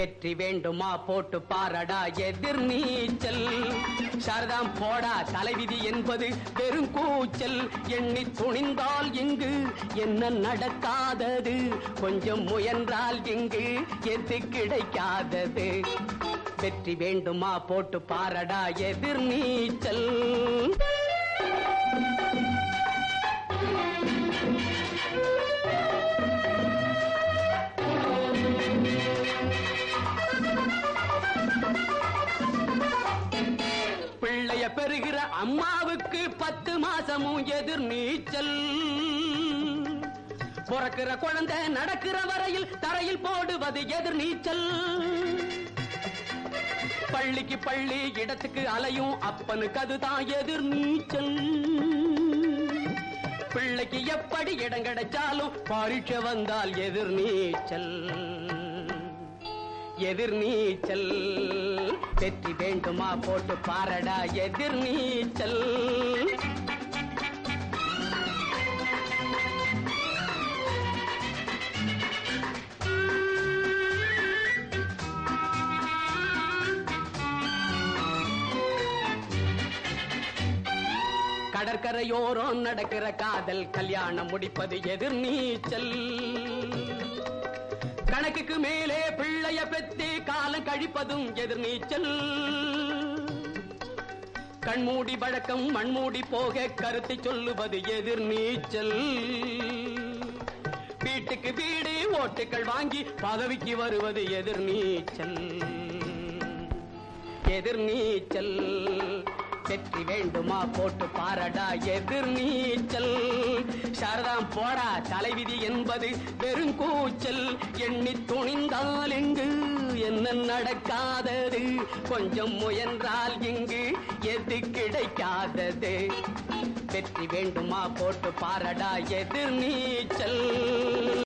வெற்றி வேண்டுமா போட்டு பாரடா எதிர் நீச்சல் சாரதாம் போடா தலைவிதி என்பது பெரும் கூச்சல் எண்ணி துணிந்தால் இங்கு என்ன நடக்காதது கொஞ்சம் முயன்றால் இங்கு எது கிடைக்காதது வெற்றி வேண்டுமா போட்டு பாரடா எதிர் நீச்சல் பிள்ளைய பெறுகிற அம்மாவுக்கு பத்து மாசமும் எதிர் நீச்சல் பிறக்கிற குழந்தை நடக்கிற வரையில் தரையில் போடுவது எதிர் நீச்சல் பள்ளிக்கு பள்ளி இடத்துக்கு அலையும் அப்பனுக்கு அதுதான் எதிர் நீச்சல் பிள்ளைக்கு எப்படி இடம் கிடைச்சாலும் பரீட்சை வந்தால் எதிர் நீச்சல் எதிர் நீச்சல் வெற்றி வேண்டுமா போட்டு பாரடா எதிர் நீச்சல் கடற்கரையோரம் நடக்கிற காதல் கல்யாணம் முடிப்பது எதிர் நீச்சல் கணக்குக்கு மேலே பிள்ளைய பெத்து காலம் கழிப்பதும் எதிர் நீச்சல் கண்மூடி வழக்கம் மண்மூடி போக கருத்தை சொல்லுவது எதிர் நீச்சல் வீட்டுக்கு வீடு ஓட்டுக்கள் வாங்கி பதவிக்கு வருவது எதிர் நீச்சல் எதிர் நீச்சல் வெற்றி வேண்டுமா போட்டு பாரடா எதிர் நீச்சல் சாரதாம் போடா தலைவிதி என்பது வெறும் கூச்சல் எண்ணி துணிந்தால் இங்கு என்ன நடக்காதது கொஞ்சம் முயன்றால் இங்கு எது கிடைக்காதது வெற்றி வேண்டுமா போட்டு பாரடா எதிர் நீச்சல்